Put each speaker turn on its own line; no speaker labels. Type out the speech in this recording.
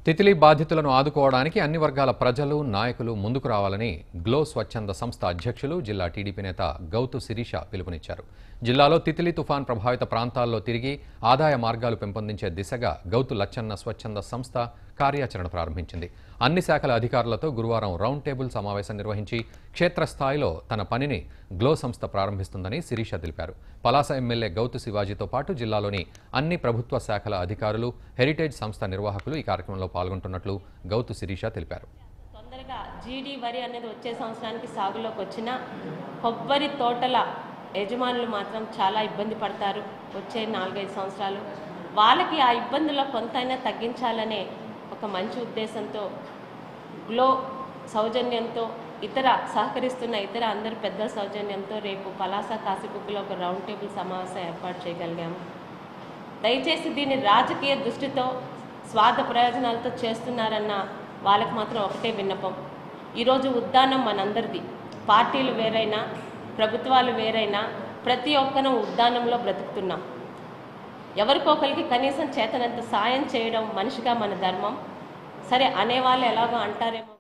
తితిలి బాధితులను ఆదుకోవడానికి అన్ని వర్గాల ప్రజలు నాయకులు ముందుకు రావాలని గ్లో స్వచ్ఛంద సంస్థ అధ్యక్షులు జిల్లా టీడీపీ నేత గౌతు శిరీష పిలుపునిచ్చారు జిల్లాలో తితిలి తుఫాన్ ప్రభావిత ప్రాంతాల్లో తిరిగి ఆదాయ మార్గాలు పెంపొందించే దిశగా గౌతు లచ్చన్న స్వచ్ఛంద సంస్థ కార్యాచరణ ప్రారంభించింది అన్ని శాఖల అధికారులతో గురువారం రౌండ్ టేబుల్ సమావేశం నిర్వహించి క్షేత్రస్థాయిలో తన పనిని గ్లో సంస్థ ప్రారంభిస్తుందని శిరీష తెలిపారు పలాస ఎమ్మెల్యే గౌతు శివాజీతో పాటు జిల్లాలోని అన్ని ప్రభుత్వ శాఖల అధికారులు హెరిటేజ్ సంస్థ నిర్వాహకులు ఈ కార్యక్రమంలో పాల్గొంటున్నట్లు గౌతు శిరీష తెలిపారు
తొందరగా జీడీ వరి అనేది వచ్చే సంవత్సరానికి సాగులోకి వచ్చిన కొబ్బరి తోటల యజమానులు మాత్రం చాలా ఇబ్బంది పడతారు వచ్చే నాలుగైదు సంవత్సరాలు వాళ్ళకి ఆ ఇబ్బందులో కొంతైనా తగ్గించాలనే ఒక మంచి ఉద్దేశంతో గ్లో సౌజన్యంతో ఇతర సహకరిస్తున్న ఇతర అందరు పెద్దల సౌజన్యంతో రేపు పలాస కాశీబుక్లో ఒక రౌండ్ టేబుల్ సమావేశం ఏర్పాటు చేయగలిగాము దయచేసి దీన్ని రాజకీయ దృష్టితో స్వార్థ ప్రయోజనాలతో చేస్తున్నారన్న వాళ్ళకి మాత్రం ఒకటే విన్నపం ఈరోజు ఉద్దానం మనందరిది పార్టీలు వేరైనా ప్రభుత్వాలు వేరైనా ప్రతి ఒక్కరూ ఉద్దానంలో బ్రతుకుతున్నాం ఎవరికొకరికి కనీసం చేతనంత సాయం చేయడం మనిషిగా మన ధర్మం సరే అనేవాళ్ళు ఎలాగో అంటారేమో